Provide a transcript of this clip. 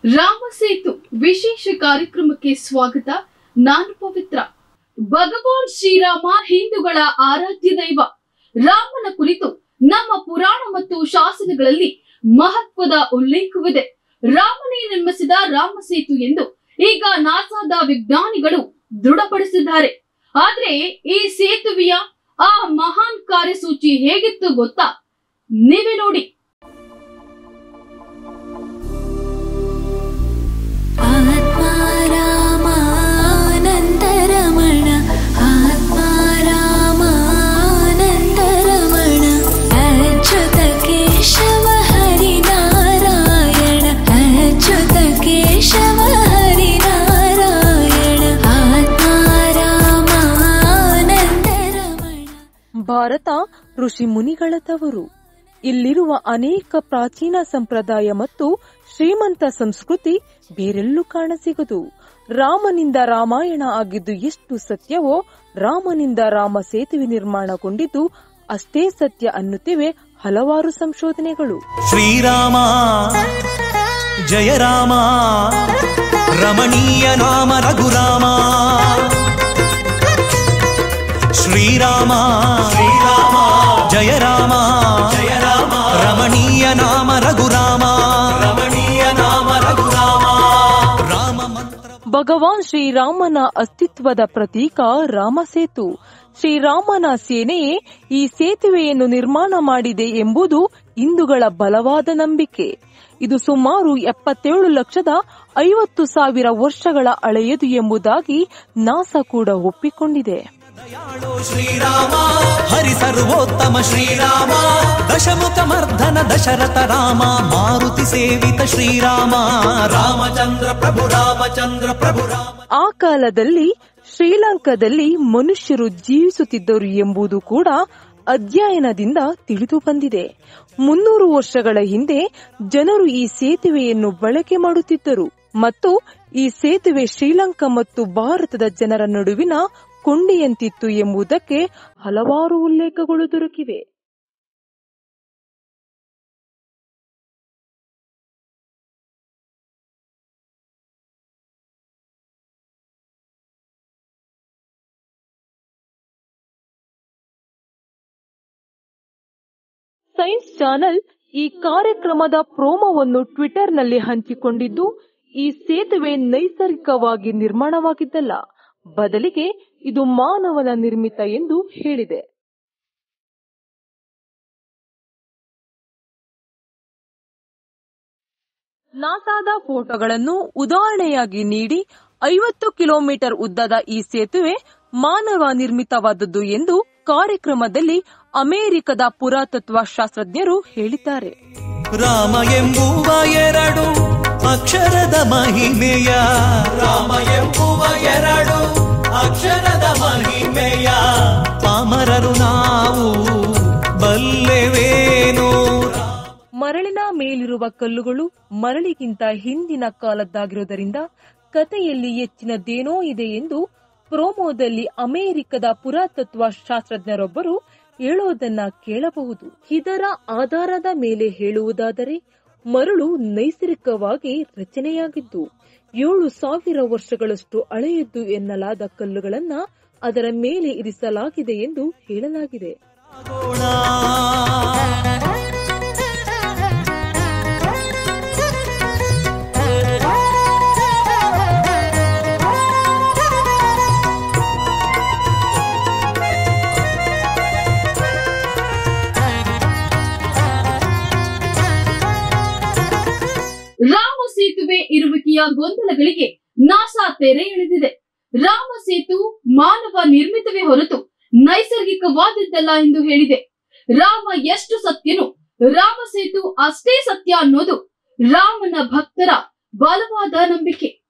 ರಾಮ ಸೇತು ವಿಶೇಷ ಕಾರ್ಯಕ್ರಮಕ್ಕೆ ಸ್ವಾಗತ ನಾನು ಪವಿತ್ರ ಭಗವಾನ್ ಶ್ರೀರಾಮ ಹಿಂದೂಗಳ ಆರಾಧ್ಯ ದೈವ ರಾಮನ ಕುರಿತು ನಮ್ಮ ಪುರಾಣ ಮತ್ತು ಶಾಸನಗಳಲ್ಲಿ ಮಹತ್ವದ ಉಲ್ಲೇಖವಿದೆ ರಾಮನೇ ನಿರ್ಮಿಸಿದ ರಾಮ ಸೇತು ಎಂದು ಈಗ ನಾಸಾದ ವಿಜ್ಞಾನಿಗಳು ದೃಢಪಡಿಸಿದ್ದಾರೆ ಆದ್ರೆ ಈ ಸೇತುವೆಯ ಆ ಮಹಾನ್ ಕಾರ್ಯಸೂಚಿ ಹೇಗಿತ್ತು ಗೊತ್ತಾ ನೀವೇ ನೋಡಿ ಆತ್ಮಾ ರಾಮಾನಂದರಮಣ ಆತ್ಮಾ ರಾಮಾನಂದರಮಣ ಅಚ್ಯುತ ಕೇಶವ ಹರಿನಾರಾಯಣ ಅಚ್ಯುತ ಕೇಶವ ಹರಿನಾರಾಯಣ ಆತ್ಮಾ ರಾಮಾನಂದರಮಣ ಭಾರತ ಋಷಿ ಮುನಿಗಳ ತವರು ಇಲ್ಲಿರುವ ಅನೇಕ ಪ್ರಾಚೀನ ಸಂಪ್ರದಾಯ ಮತ್ತು ಶ್ರೀಮಂತ ಸಂಸ್ಕೃತಿ ಬೇರೆಲ್ಲೂ ಕಾಣಸಿಗದು ರಾಮನಿಂದ ರಾಮಾಯಣ ಆಗಿದ್ದು ಎಷ್ಟು ಸತ್ಯವೋ ರಾಮನಿಂದ ರಾಮ ಸೇತುವೆ ನಿರ್ಮಾಣಗೊಂಡಿದ್ದು ಅಷ್ಟೇ ಸತ್ಯ ಅನ್ನುತ್ತಿವೆ ಹಲವಾರು ಸಂಶೋಧನೆಗಳು ಶ್ರೀರಾಮ ಜಯ ರಾಮ ರಮಣೀಯ ನಾಮ ರಘುರಾಮ ಶ್ರೀರಾಮ ಶ್ರೀರಾಮ ಜಯ ರಾಮ ಜಯ ರಾಮ ರಮಣೀಯ ನಾಮ ರಘುರಾಮ ರಮಣೀಯ ನಾಮ ರಘುರಾಮ ರಾಮ ಮಂತ್ರ ಭಗವಾನ್ ಶ್ರೀರಾಮನ ಅಸ್ತಿತ್ವದ ಪ್ರತೀಕ ರಾಮಸೇತು ಶ್ರೀರಾಮನ ಸೇನೆಯೇ ಈ ಸೇತುವೆಯನ್ನು ನಿರ್ಮಾಣ ಮಾಡಿದೆ ಎಂಬುದು ಹಿಂದೂಗಳ ಬಲವಾದ ನಂಬಿಕೆ ಇದು ಸುಮಾರು ಎಪ್ಪತ್ತೇಳು ಲಕ್ಷದ ಐವತ್ತು ಸಾವಿರ ವರ್ಷಗಳ ಹಳೆಯದು ಎಂಬುದಾಗಿ ನಾಸಾ ಕೂಡ ಒಪ್ಪಿಕೊಂಡಿದೆ ದಯಾಳು ಶ್ರೀರಾಮ ಹರಿ ಸರ್ವೋತ್ತಮ ಶ್ರೀರಾಮ ದಶಮುಖ ಮರ್ಧನ ದಶರಥ ರಾಮ ಮಾರುತಿ ಸೇವಿತ ಶ್ರೀರಾಮ ರಾಮಚಂದ್ರ ಪ್ರಭು ರಾಮಚಂದ್ರ ಪ್ರಭು ರಾಮ ಆ ಕಾಲದಲ್ಲಿ ಶ್ರೀಲಂಕಾದಲ್ಲಿ ಮನುಷ್ಯರು ಜೀವಿಸುತ್ತಿದ್ದರು ಎಂಬುದು ಕೂಡ ಅಧ್ಯಯನದಿಂದ ತಿಳಿದು ಬಂದಿದೆ ಮುನ್ನೂರು ವರ್ಷಗಳ ಹಿಂದೆ ಜನರು ಈ ಸೇತುವೆಯನ್ನು ಬಳಕೆ ಮಾಡುತ್ತಿದ್ದರು ಮತ್ತು ಈ ಸೇತುವೆ ಶ್ರೀಲಂಕಾ ಮತ್ತು ಭಾರತದ ಜನರ ನಡುವಿನ ಕೊಂಡಿಯಂತಿತ್ತು ಎಂಬುದಕ್ಕೆ ಹಲವಾರು ಉಲ್ಲೇಖಗಳು ದೊರಕಿವೆ ಸೈನ್ಸ್ ಚಾನೆಲ್ ಈ ಕಾರ್ಯಕ್ರಮದ ಪ್ರೋಮೋವನ್ನು ಟ್ವಿಟರ್ನಲ್ಲಿ ಹಂಚಿಕೊಂಡಿದ್ದು ಈ ಸೇತುವೆ ನೈಸರ್ಗಿಕವಾಗಿ ನಿರ್ಮಾಣವಾಗಿದ್ದಲ್ಲ ಬದಲಿಗೆ ಇದು ಮಾನವನ ನಿರ್ಮಿತ ಎಂದು ಹೇಳಿದೆ ನಾಸಾದ ಫೋಟೋಗಳನ್ನು ಉದಾಹರಣೆಯಾಗಿ ನೀಡಿ ಐವತ್ತು ಕಿಲೋಮೀಟರ್ ಉದ್ದದ ಈ ಸೇತುವೆ ಮಾನವ ನಿರ್ಮಿತವಾದದ್ದು ಎಂದು ಕಾರ್ಯಕ್ರಮದಲ್ಲಿ ಅಮೆರಿಕದ ಪುರಾತತ್ವ ಶಾಸ್ತ್ರಜ್ಞರು ಹೇಳಿದ್ದಾರೆ ರಾಮ ಎಂಬುವ ಎರಡು ಅಕ್ಷರದ ಮಹಿಮೆಯ ರಾಮ ಎಂಬುವ ಎರಡು ಅಕ್ಷರದ ಮಹಿಮೆಯ ಪಾಮರರು ನಾವು ಬಲ್ಲೆವೇನೋ ಮರಳಿನ ಮೇಲಿರುವ ಕಲ್ಲುಗಳು ಮರಳಿಗಿಂತ ಹಿಂದಿನ ಕಾಲದ್ದಾಗಿರುವುದರಿಂದ ಕಥೆಯಲ್ಲಿ ಹೆಚ್ಚಿನದೇನೋ ಇದೆ ಎಂದು ಪ್ರೋಮೋದಲ್ಲಿ ಅಮೆರಿಕದ ಪುರಾತತ್ವ ಶಾಸ್ತ್ರಜ್ಞರೊಬ್ಬರು ಹೇಳೋದನ್ನ ಕೇಳಬಹುದು ಇದರ ಆಧಾರದ ಮೇಲೆ ಹೇಳುವುದಾದರೆ ಮರಳು ನೈಸರ್ಗಿಕವಾಗಿ ರಚನೆಯಾಗಿದ್ದು ಏಳು ಸಾವಿರ ವರ್ಷಗಳಷ್ಟು ಹಳೆಯದ್ದು ಎನ್ನಲಾದ ಕಲ್ಲುಗಳನ್ನ ಅದರ ಮೇಲೆ ಇರಿಸಲಾಗಿದೆ ಎಂದು ಹೇಳಲಾಗಿದೆ ಆಗೋಣ. ರಾಮ ಸೇತುವೆ ಇರುವಿಕೆಯ ಗೊಂದಲಗಳಿಗೆ ನಾಸಾ ತೆರೆ ಎಳೆದಿದೆ ರಾಮ ಸೇತು ಮಾನವ ನಿರ್ಮಿತವೇ ಹೊರತು ನೈಸರ್ಗಿಕವಾದದ್ದಲ್ಲ ಎಂದು ಹೇಳಿದೆ ರಾಮ ಎಷ್ಟು ಸತ್ಯನು ರಾಮ ಸೇತು ಅಷ್ಟೇ ಸತ್ಯ ಅನ್ನೋದು ರಾಮನ ಭಕ್ತರ ಬಲವಾದ ನಂಬಿಕೆ